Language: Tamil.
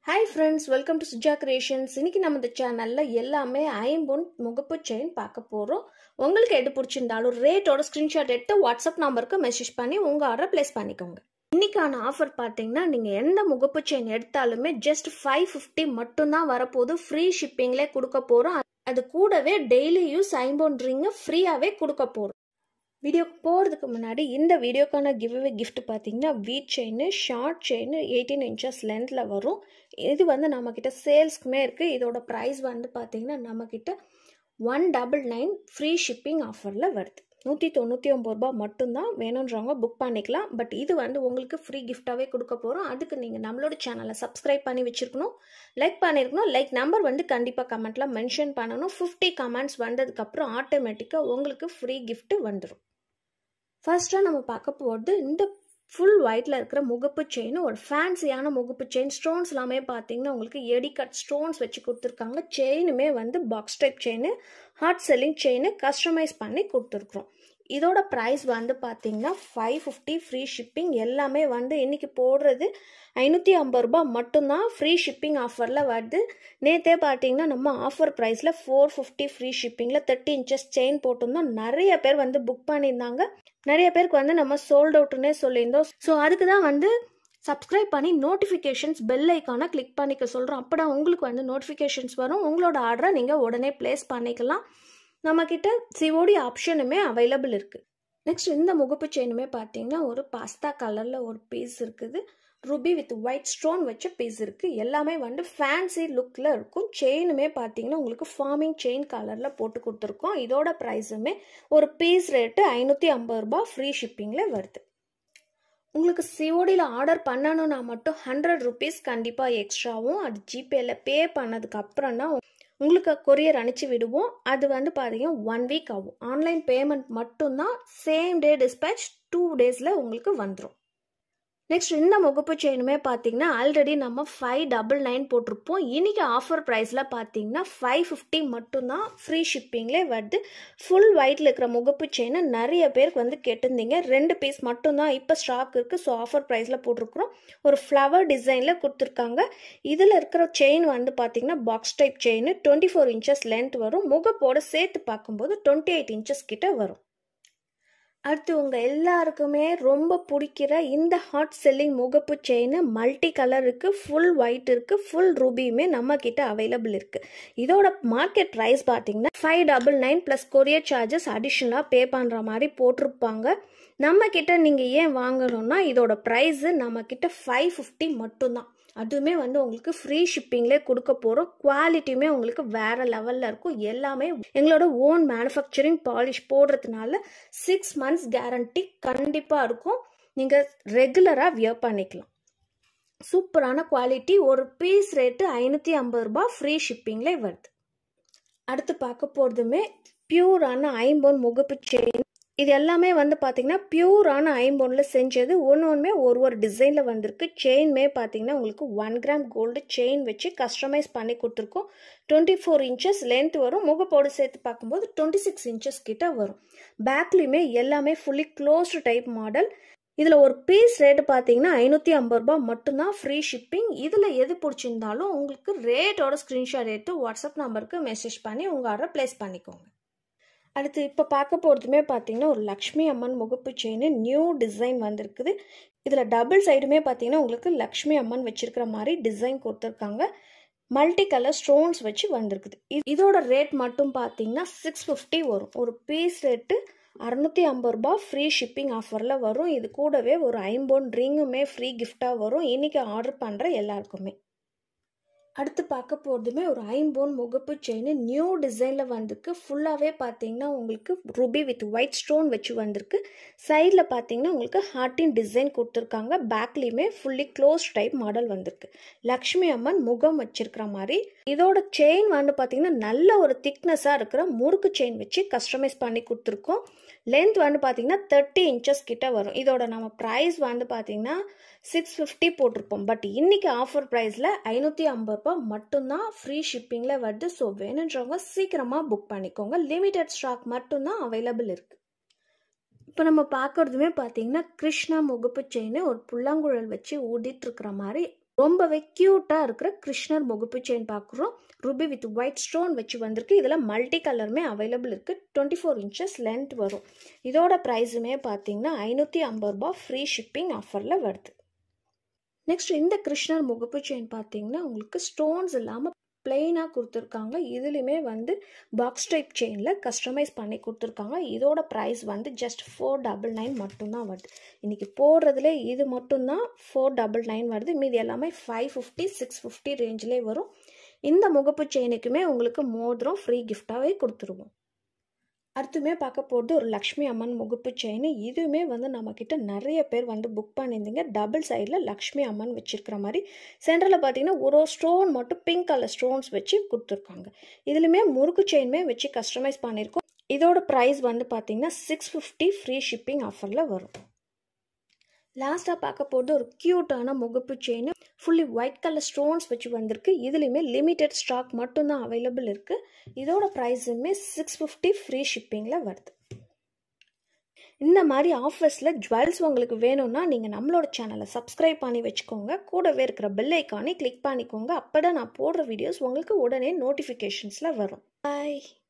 hi friends welcome to Suja creations இன்னைக்கு நம்ம இந்த சேனலில் எல்லாமே ஐம்பொன் முகப்பு செயின் பார்க்க போகிறோம் உங்களுக்கு எது பிடிச்சிருந்தாலும் ரேட்டோட ஸ்க்ரீன்ஷாட் எடுத்து வாட்ஸ்அப் நம்பருக்கு மெசேஜ் பண்ணி உங்கள் ஆர்டர் ப்ளேஸ் பண்ணிக்கோங்க இன்னைக்கான ஆஃபர் பார்த்தீங்கன்னா நீங்கள் எந்த முகப்பு செயின் எடுத்தாலுமே ஜஸ்ட் ஃபைவ் ஃபிஃப்டி மட்டும்தான் வரப்போகுது ஃப்ரீ ஷிப்பிங்லே கொடுக்க போகிறோம் அது கூடவே டெய்லி யூஸ் ஐம்பொன் ரிங்கை ஃப்ரீயாகவே கொடுக்க போகிறோம் வீடியோக்கு போகிறதுக்கு முன்னாடி இந்த வீடியோக்கான கிவ்அவே கிஃப்ட் பார்த்தீங்கன்னா wheat chain short chain eighteen inches லென்த்தில் வரும் இது வந்து நம்மக்கிட்ட சேல்ஸ்க்குமே இருக்குது இதோட ப்ரைஸ் வந்து பார்த்தீங்கன்னா நம்மக்கிட்ட one double nine free shipping ஆஃபரில் வருது நூற்றி தொண்ணூற்றி ஒம்பது ரூபா மட்டும்தான் வேணுன்றவங்க புக் பண்ணிக்கலாம் பட் இது வந்து உங்களுக்கு ஃப்ரீ கிஃப்டாகவே கொடுக்க போகிறோம் அதுக்கு நீங்கள் நம்மளோட சேனலை சப்ஸ்கிரைப் பண்ணி வச்சுருக்கணும் லைக் பண்ணியிருக்கணும் லைக் நம்பர் வந்து கண்டிப்பாக கமெண்ட்டில் மென்ஷன் பண்ணணும் ஃபிஃப்டி கமெண்ட்ஸ் வந்ததுக்கப்புறம் ஆட்டோமேட்டிக்காக உங்களுக்கு ஃப்ரீ கிஃப்ட்டு வந்துடும் ஃபர்ஸ்ட்டாக நம்ம பார்க்க போகிறது இந்த ஃபுல் ஒயிட்டில் இருக்கிற முகப்பு செயின் ஒரு ஃபேன்சியான முகப்பு செயின் ஸ்டோன்ஸ் எல்லாமே பார்த்தீங்கன்னா உங்களுக்கு எடி கட் ஸ்டோன்ஸ் வச்சு கொடுத்துருக்காங்க செயினுமே வந்து box type chain hot selling chain customise பண்ணி கொடுத்துருக்குறோம் இதோட ப்ரைஸ் வந்து பார்த்தீங்கன்னா ஃபைவ் ஃபிஃப்டி ஃப்ரீ ஷிப்பிங் எல்லாமே வந்து இன்றைக்கி போடுறது ஐநூற்றி ஐம்பது ரூபா மட்டும்தான் ஃப்ரீ ஷிப்பிங் ஆஃபரில் வருது நேற்றே பார்த்தீங்கன்னா நம்ம ஆஃபர் ப்ரைஸில் ஃபோர் ஃபிஃப்டி ஃப்ரீ ஷிப்பிங்கில் தேர்ட்டி இன்ச்சஸ் செயின் போட்டிருந்தோம் நிறைய பேர் வந்து புக் பண்ணியிருந்தாங்க நிறைய பேருக்கு வந்து நம்ம சோல்ட் அவுட்னே சொல்லியிருந்தோம் ஸோ அதுக்கு தான் வந்து சப்ஸ்கிரைப் பண்ணி நோட்டிஃபிகேஷன்ஸ் பெல் ஐக்கானை கிளிக் பண்ணிக்க சொல்கிறோம் அப்போ உங்களுக்கு வந்து நோட்டிஃபிகேஷன்ஸ் வரும் உங்களோட ஆர்டரை நீங்கள் உடனே ப்ளேஸ் பண்ணிக்கலாம் நம்மக்கிட்ட சிஓடி ஆப்ஷனுமே அவைலபிள் இருக்குது நெக்ஸ்ட் இந்த முகப்பு செயினுமே பார்த்தீங்கன்னா ஒரு பாஸ்தா கலரில் ஒரு பீஸ் இருக்குது ருபி வித் ஒயிட் ஸ்டோன் வச்ச பீஸ் இருக்குது எல்லாமே வந்து ஃபேன்சி லுக்கில் இருக்கும் செயினுமே பார்த்தீங்கன்னா உங்களுக்கு ஃபார்மிங் செயின் கலரில் போட்டு கொடுத்துருக்கோம் இதோட ப்ரைஸுமே ஒரு பீஸ் ரேட்டு ஐநூற்றி ஐம்பது ரூபா ஃப்ரீ ஷிப்பிங்கில் வருது உங்களுக்கு சிஓடியில் ஆர்டர் பண்ணணும்னா மட்டும் ஹண்ட்ரட் ருபீஸ் கண்டிப்பாக எக்ஸ்ட்ராவும் அது ஜிபேயில் பே பண்ணதுக்கு அப்புறம் தான் உங்களுக்கு கொரியர் அனுப்பிச்சி விடுவோம் அது வந்து பார்த்தீங்கன்னா ஒன் வீக் ஆகும் ஆன்லைன் பேமெண்ட் மட்டும்தான் சேம் டே டிஸ்பேச் டூ டேஸில் உங்களுக்கு வந்துடும் நெக்ஸ்ட் இந்த முகப்பு செயினுமே பார்த்தீங்கன்னா ஆல்ரெடி நம்ம ஃபைவ் டபுள் நைன் போட்டிருப்போம் இன்றைக்கி ஆஃபர் ப்ரைஸில் பார்த்தீங்கன்னா ஃபைவ் ஃபிஃப்டி மட்டும்தான் ஃப்ரீ ஷிப்பிங்லேயே வருது ஃபுல் ஒயிட்டில் இருக்கிற முகப்பு செயினை நிறைய பேருக்கு வந்து கேட்டிருந்தீங்க ரெண்டு பீஸ் மட்டும்தான் இப்போ ஸ்டாக் இருக்குது ஸோ ஆஃபர் ப்ரைஸில் போட்டிருக்கிறோம் ஒரு ஃப்ளவர் டிசைனில் கொடுத்துருக்காங்க இதில் இருக்கிற செயின் வந்து பார்த்தீங்கன்னா box type chain twenty four inches length வரும் முகப்போடு சேர்த்து பார்க்கும்போது டுவெண்ட்டி எயிட் இன்ச்சஸ் கிட்ட வரும் அடுத்து உங்கள் எல்லாருக்குமே ரொம்ப பிடிக்கிற இந்த ஹாட் செல்லிங் முகப்பு செயின் மல்டி கலர் இருக்குது ஃபுல் ஒயிட் இருக்குது ஃபுல் ரூபியுமே நம்ம கிட்ட அவைலபிள் இருக்குது இதோட மார்க்கெட் ப்ரைஸ் பார்த்தீங்கன்னா five double nine plus courier charges அடிஷ்னலாக பே பண்ணுற மாதிரி போட்டிருப்பாங்க நம்ம கிட்ட நீங்கள் ஏன் வாங்கணும்னா இதோட ப்ரைஸு நம்ம கிட்ட ஃபைவ் ஃபிஃப்டி மட்டும்தான் அதுவுமே வந்து உங்களுக்கு ஃப்ரீ ஷிப்பிங்லேயே கொடுக்க போகிறோம் குவாலிட்டியுமே உங்களுக்கு வேறு லெவலில் இருக்கும் எல்லாமே எங்களோட ஓன் மேனுஃபேக்சரிங் பாலிஷ் போடுறதுனால சிக்ஸ் மந்த்ஸ் கேரண்டி கண்டிப்பாக இருக்கும் நீங்கள் ரெகுலராக வியர் பண்ணிக்கலாம் சூப்பரான குவாலிட்டி ஒரு பீஸ் ரேட்டு ஐநூற்றி ஐம்பது ரூபா ஃப்ரீ ஷிப்பிங்லே வருது அடுத்து பார்க்க போகிறதுமே பியூரான ஐம்பொன் முகப்பு செயின் இது எல்லாமே வந்து பார்த்தீங்கன்னா பியூரான ஐம்பொன்னில் செஞ்சது ஒன்று ஒன்றுமே ஒரு ஒரு டிசைனில் வந்திருக்கு செயின்மே பார்த்தீங்கன்னா உங்களுக்கு ஒன் கிராம் கோல்டு செயின் வச்சு கஸ்டமைஸ் பண்ணி கொடுத்துருக்கோம் டுவெண்ட்டி ஃபோர் இன்ச்சஸ் லென்த் வரும் முகப்போடு சேர்த்து பார்க்கும்போது டுவெண்ட்டி சிக்ஸ் இன்ச்சஸ் கிட்ட வரும் பேக்லேயுமே எல்லாமே ஃபுல்லி க்ளோஸ்டு டைப் மாடல் இதில் ஒரு பீஸ் ரேட்டு பார்த்தீங்கன்னா ஐநூற்றி ஐம்பது ரூபா மட்டும்தான் ஃப்ரீ ஷிப்பிங் இதில் எது பிடிச்சிருந்தாலும் உங்களுக்கு ரேட்டோட ஸ்க்ரீன்ஷாட் எடுத்து வாட்ஸ்அப் நம்பருக்கு மெசேஜ் பண்ணி உங்கள் ஆர்டர் ப்ளேஸ் பண்ணிக்கோங்க அடுத்து இப்போ பார்க்க போகிறதுமே பார்த்தீங்கன்னா ஒரு லக்ஷ்மி அம்மன் முகப்பு செயின் நியூ டிசைன் வந்திருக்குது இதில் டபுள் சைடுமே பார்த்தீங்கன்னா உங்களுக்கு லக்ஷ்மி அம்மன் வச்சிருக்கிற மாதிரி டிசைன் கொடுத்துருக்காங்க மல்டி கலர் ஸ்டோன்ஸ் வச்சு வந்திருக்குது இதோட ரேட் மட்டும் பார்த்தீங்கன்னா சிக்ஸ் ஃபிஃப்டி வரும் ஒரு பீஸ் ரேட்டு அறநூற்றி ஐம்பது ரூபா ஃப்ரீ ஷிப்பிங் ஆஃபரில் வரும் இது கூடவே ஒரு ஐம்பொன் ரிங்குமே ஃப்ரீ கிஃப்டாக வரும் இன்றைக்கி ஆர்டர் பண்ணுற எல்லாருக்குமே அடுத்து பார்க்க போகிறதுமே ஒரு ஐம்போன் முகப்பு செயின் நியூ டிசைனில் வந்திருக்கு ஃபுல்லாகவே பார்த்தீங்கன்னா உங்களுக்கு ருபி வித் ஒயிட் ஸ்டோன் வச்சு வந்திருக்கு சைடில் பார்த்தீங்கன்னா உங்களுக்கு ஹார்ட்டின் டிசைன் கொடுத்துருக்காங்க பேக்லேயுமே ஃபுல்லி க்ளோஸ் டைப் மாடல் வந்திருக்கு லக்ஷ்மி அம்மன் முகம் வச்சிருக்கிற மாதிரி இதோட செயின் வந்து பார்த்தீங்கன்னா நல்ல ஒரு திக்னஸாக இருக்கிற முறுக்கு செயின் வச்சு கஸ்டமைஸ் பண்ணி கொடுத்துருக்கோம் லென்த் வந்து பார்த்தீங்கன்னா தேர்ட்டி இன்ச்சஸ் கிட்ட வரும் இதோட நம்ம ப்ரைஸ் வந்து பார்த்தீங்கன்னா சிக்ஸ் ஃபிஃப்டி போட்டிருப்போம் பட் இன்னைக்கு ஆஃபர் ப்ரைஸில் ஐநூற்றி ஐம்பது ரூபாய் மட்டும்தான் ஃப்ரீ ஷிப்பிங்கில் வருது ஸோ வேணுன்றவங்க சீக்கிரமாக புக் பண்ணிக்கோங்க லிமிடெட் ஸ்டாக் மட்டும்தான் அவைலபிள் இருக்குது இப்போ நம்ம பார்க்குறதுமே பார்த்தீங்கன்னா கிருஷ்ணா முகப்பு செயின் ஒரு புல்லாங்குழல் வச்சு ஊடிட்டு இருக்கிற மாதிரி ரொம்பவே க்யூட்டாக இருக்கிற கிருஷ்ணர் முகப்பு செயின் பார்க்குறோம் ருபி வித் ஒயிட் ஸ்டோன் வச்சு வந்திருக்கு இதில் மல்டி கலருமே அவைலபிள் இருக்குது டுவெண்ட்டி ஃபோர் இன்ச்சஸ் லென்த் வரும் இதோட ப்ரைஸுமே பார்த்தீங்கன்னா ஐநூற்றி ஐம்பது ரூபா ஃப்ரீ ஷிப்பிங் ஆஃபரில் வருது நெக்ஸ்ட் இந்த கிருஷ்ணர் முகப்பு செயின் பார்த்தீங்கன்னா உங்களுக்கு ஸ்டோன்ஸ் இல்லாமல் பிளெயினாக கொடுத்துருக்காங்க இதுலேயுமே வந்து பாக்ஸ் டைப் செயினில் கஸ்டமைஸ் பண்ணி கொடுத்துருக்காங்க இதோட ப்ரைஸ் வந்து ஜஸ்ட் ஃபோர் டபுள் நைன் மட்டும்தான் வருது இன்றைக்கி போடுறதுல இது மட்டும்தான் ஃபோர் டபுள் நைன் வருது மீதி எல்லாமே ஃபைவ் ஃபிஃப்டி சிக்ஸ் ஃபிஃப்டி ரேஞ்சிலே வரும் இந்த முகப்பு செயினுக்குமே உங்களுக்கு மோதிரம் ஃப்ரீ கிஃப்டாகவே கொடுத்துருவோம் அடுத்துமே பார்க்க போகிறது ஒரு லக்ஷ்மி அம்மன் முகுப்பு செயின் இதுவுமே வந்து நம்மக்கிட்ட நிறைய பேர் வந்து புக் பண்ணியிருந்தீங்க டபுள் சைடில் லக்ஷ்மி அம்மன் வச்சுருக்கிற மாதிரி சென்டரில் பார்த்தீங்கன்னா ஒரு ஸ்டோன் மட்டும் பிங்க் கலர் ஸ்டோன்ஸ் வச்சு கொடுத்துருக்காங்க இதுலையுமே முறுக்கு செயினுமே வச்சு கஸ்டமைஸ் பண்ணியிருக்கோம் இதோட ப்ரைஸ் வந்து பார்த்தீங்கன்னா சிக்ஸ் ஃபிஃப்டி ஃப்ரீ ஷிப்பிங் ஆஃபரில் வரும் லாஸ்ட்டாக பார்க்க போகிறது ஒரு க்யூட்டான முகப்பு chain fully white colour stones வச்சு வந்திருக்கு இதுலேயுமே லிமிட்டெட் ஸ்டாக் மட்டும்தான் அவைலபிள் இருக்குது இதோட ப்ரைஸுமே சிக்ஸ் ஃபிஃப்டி ஃப்ரீ ஷிப்பிங்கில் வருது இந்த மாதிரி ஆஃபர்ஸில் ஜுவல்ஸ் உங்களுக்கு வேணும்னா நீங்கள் நம்மளோட சேனலை சப்ஸ்கிரைப் பண்ணி வச்சுக்கோங்க கூடவே இருக்கிற பெல் ஐக்கானே கிளிக் பண்ணிக்கோங்க அப்போ தான் நான் போடுற வீடியோஸ் உங்களுக்கு உடனே நோட்டிஃபிகேஷன்ஸில் வரும் பாய்